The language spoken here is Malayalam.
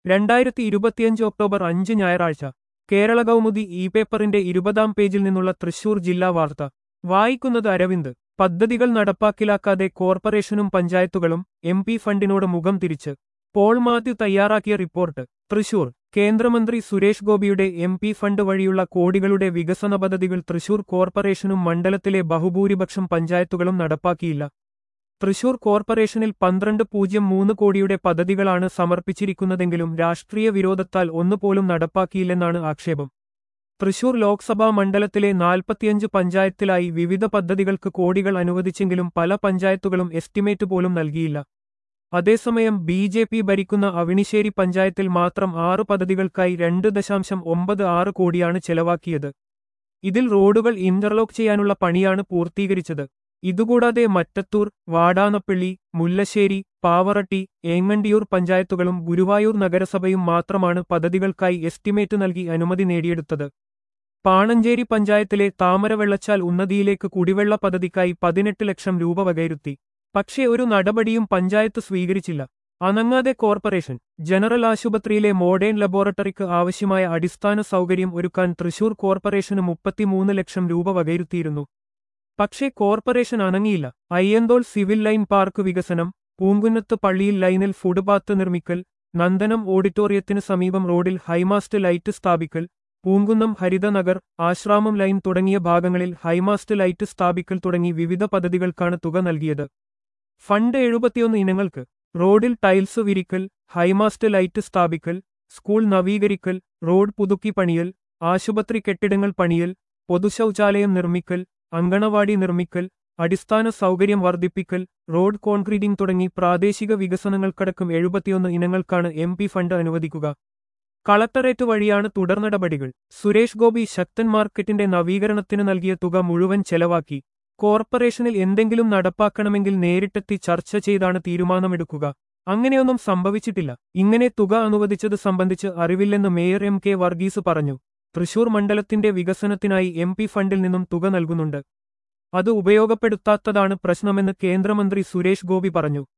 രണ്ടായിരത്തി ഇരുപത്തിയഞ്ച് ഒക്ടോബർ അഞ്ച് ഞായറാഴ്ച കേരള കൗമുദി ഇ പേപ്പറിന്റെ ഇരുപതാം പേജിൽ നിന്നുള്ള തൃശൂർ ജില്ലാ വാർത്ത വായിക്കുന്നത് അരവിന്ദ് പദ്ധതികൾ നടപ്പാക്കിലാക്കാതെ കോർപ്പറേഷനും പഞ്ചായത്തുകളും എം പി ഫണ്ടിനോട് മുഖം തിരിച്ച് പോൾ മാത്യു തയ്യാറാക്കിയ റിപ്പോർട്ട് തൃശൂർ കേന്ദ്രമന്ത്രി സുരേഷ് ഗോപിയുടെ എം പി ഫണ്ട് വഴിയുള്ള കോടികളുടെ വികസന പദ്ധതികൾ തൃശൂർ കോർപ്പറേഷനും മണ്ഡലത്തിലെ ബഹുഭൂരിപക്ഷം പഞ്ചായത്തുകളും നടപ്പാക്കിയില്ല തൃശൂർ കോർപ്പറേഷനിൽ പന്ത്രണ്ട് പൂജ്യം മൂന്ന് കോടിയുടെ പദ്ധതികളാണ് സമർപ്പിച്ചിരിക്കുന്നതെങ്കിലും രാഷ്ട്രീയ വിരോധത്താൽ ഒന്നുപോലും നടപ്പാക്കിയില്ലെന്നാണ് ആക്ഷേപം തൃശൂർ ലോക്സഭാ മണ്ഡലത്തിലെ നാൽപ്പത്തിയഞ്ച് പഞ്ചായത്തിലായി വിവിധ പദ്ധതികൾക്ക് കോടികൾ അനുവദിച്ചെങ്കിലും പല പഞ്ചായത്തുകളും എസ്റ്റിമേറ്റ് പോലും നൽകിയില്ല അതേസമയം ബി ജെ പി ഭരിക്കുന്ന അവിണിശ്ശേരി പഞ്ചായത്തിൽ മാത്രം ആറ് പദ്ധതികൾക്കായി രണ്ട് ദശാംശം ഒമ്പത് ആറ് കോടിയാണ് ചെലവാക്കിയത് ഇതിൽ റോഡുകൾ ഇന്റർലോക്ക് ചെയ്യാനുള്ള പണിയാണ് പൂർത്തീകരിച്ചത് ഇതുകൂടാതെ മറ്റത്തൂർ വാടാനപ്പള്ളി മുല്ലശ്ശേരി പാവറട്ടി ഏങ്ങണ്ടിയൂർ പഞ്ചായത്തുകളും ഗുരുവായൂർ നഗരസഭയും മാത്രമാണ് പദ്ധതികൾക്കായി എസ്റ്റിമേറ്റ് നൽകി അനുമതി നേടിയെടുത്തത് പാണഞ്ചേരി പഞ്ചായത്തിലെ താമരവെള്ളച്ചാൽ ഉന്നതിയിലേക്ക് കുടിവെള്ള പദ്ധതിക്കായി പതിനെട്ട് ലക്ഷം രൂപ വകയിരുത്തി പക്ഷേ ഒരു നടപടിയും പഞ്ചായത്ത് സ്വീകരിച്ചില്ല അനങ്ങാതെ കോർപ്പറേഷൻ ജനറൽ ആശുപത്രിയിലെ മോഡേൺ ലബോറട്ടറിക്ക് ആവശ്യമായ അടിസ്ഥാന സൗകര്യം ഒരുക്കാൻ തൃശൂർ കോർപ്പറേഷന് മുപ്പത്തിമൂന്ന് ലക്ഷം രൂപ വകയിരുത്തിയിരുന്നു പക്ഷേ കോർപ്പറേഷൻ അനങ്ങിയില്ല അയ്യന്തോൾ സിവിൽ ലൈൻ പാർക്ക് വികസനം പൂങ്കുന്നത്ത് പള്ളിയിൽ ലൈനിൽ ഫുട്പാത്ത് നിർമ്മിക്കൽ നന്ദനം ഓഡിറ്റോറിയത്തിന് സമീപം റോഡിൽ ഹൈമാസ്റ്റ് ലൈറ്റ് സ്ഥാപിക്കൽ പൂങ്കുന്നം ഹരിതനഗർ ആശ്രാമം ലൈൻ തുടങ്ങിയ ഭാഗങ്ങളിൽ ഹൈമാസ്റ്റ് ലൈറ്റ് സ്ഥാപിക്കൽ തുടങ്ങി വിവിധ പദ്ധതികൾക്കാണ് തുക നൽകിയത് ഫണ്ട് എഴുപത്തിയൊന്ന് ഇനങ്ങൾക്ക് റോഡിൽ ടൈൽസ് വിരിക്കൽ ഹൈമാസ്റ്റ് ലൈറ്റ് സ്ഥാപിക്കൽ സ്കൂൾ നവീകരിക്കൽ റോഡ് പുതുക്കി പണിയൽ ആശുപത്രി കെട്ടിടങ്ങൾ പണിയൽ പൊതുശൗചാലയം നിർമ്മിക്കൽ അങ്കണവാടി നിർമ്മിക്കൽ അടിസ്ഥാന സൗകര്യം വർദ്ധിപ്പിക്കൽ റോഡ് കോൺക്രീറ്റിംഗ് തുടങ്ങി പ്രാദേശിക വികസനങ്ങൾക്കടക്കം എഴുപത്തിയൊന്ന് ഇനങ്ങൾക്കാണ് എം പി ഫണ്ട് അനുവദിക്കുക കളക്ടറേറ്റ് വഴിയാണ് തുടർ നടപടികൾ സുരേഷ് ഗോപി ശക്തൻ മാർക്കറ്റിന്റെ നവീകരണത്തിന് നൽകിയ തുക മുഴുവൻ ചെലവാക്കി കോർപ്പറേഷനിൽ എന്തെങ്കിലും നടപ്പാക്കണമെങ്കിൽ നേരിട്ടെത്തി ചർച്ച ചെയ്താണ് തീരുമാനമെടുക്കുക അങ്ങനെയൊന്നും സംഭവിച്ചിട്ടില്ല ഇങ്ങനെ തുക അനുവദിച്ചത് സംബന്ധിച്ച് അറിവില്ലെന്ന് മേയർ എം കെ വർഗീസ് പറഞ്ഞു തൃശൂർ മണ്ഡലത്തിന്റെ വികസനത്തിനായി എം പി ഫണ്ടിൽ നിന്നും തുക നൽകുന്നുണ്ട് അത് ഉപയോഗപ്പെടുത്താത്തതാണ് പ്രശ്നമെന്ന് കേന്ദ്രമന്ത്രി സുരേഷ് ഗോപി പറഞ്ഞു